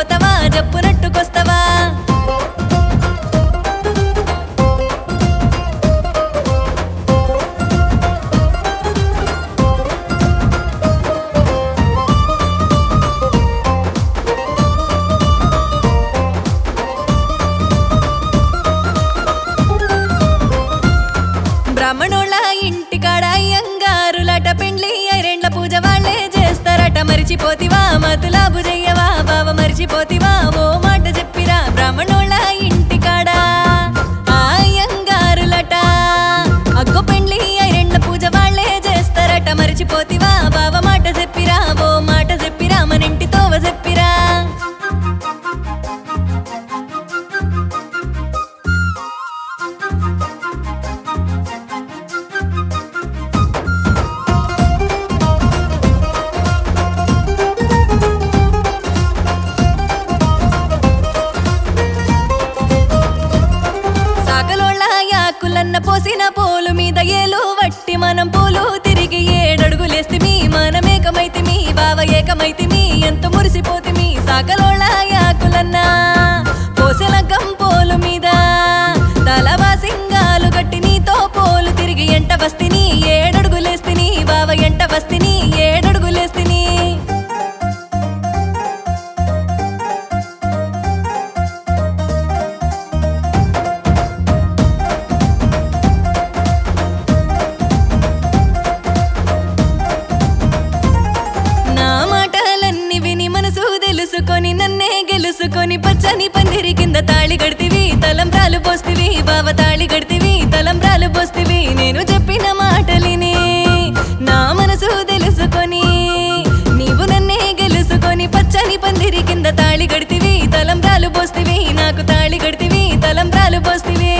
పోతావా జప్పునట్టుకొస్తావా బ్రాహ్మణోళ్ళ ఇంటికాడ అయ్యంగారులట పెండ్లి ఐరెండ్ల పూజ వాళ్ళే చేస్తారట మరిచిపోతివా మతులాబు చెయ్యవా బావ మరిచిపోతివా ఓ మాట చెప్పిరా బ్రాహ్మణోళ్ళ ఇంటికాడ ఆ అయ్యంగారులట అగ్గో పెండ్లి ఐరెండ్ల పూజ వాళ్ళే చేస్తారట మరిచిపోతివా బావ మాట చెప్పిరా ఓ మాట చెప్పిరా మన ఇంటి తోవ చెప్పిరా సాగలోళ్ళ యాకులన్న పోసిన పోలు మీద ఏలు వట్టి మనం పూలు తిరిగి ఏడడుగులేస్తిమి మనమేకమైతిమి బావ ఏకమైతిమి ఎంత మురిసిపోతిమి సాగలోళ్ళ యాకులన్న పోసిన గంపోలు మీద తలవా సింగాలు గట్టి నీతో పోలు తిరిగి ఎంట వస్తిని ఏడడుగులేస్తిని బావ ఎంట వస్తిని ఏడడుగులేస్తిని నా మాటలన్నీ విని మనసు తెలుసుకొని నన్నే గెలుసుకొని పచ్చని పందిరి కింద తాళి గడితివి తలంబ్రాలు పోస్తివి బావ తాళి గడితివి తలంబ్రాలు పోస్తివి నేను చెప్పిన మాటలిని నా మనసు తెలుసుకొని నీవు నన్నే గెలుసుకొని పచ్చని పందిరి కింద తాళి గడితివి తలంబ్రాలు పోస్తివి నాకు తాళి గడితివి తలంబ్రాలు పోస్తివి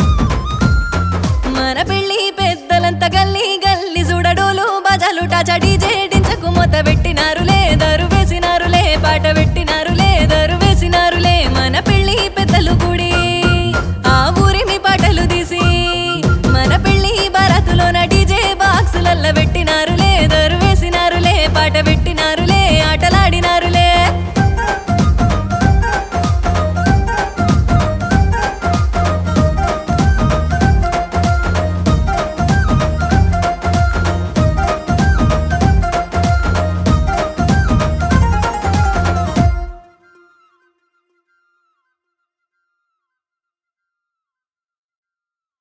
మన పెళ్లి పెద్దలంతా గల్లి గల్లి చూడడోలు బజాలు టాచడి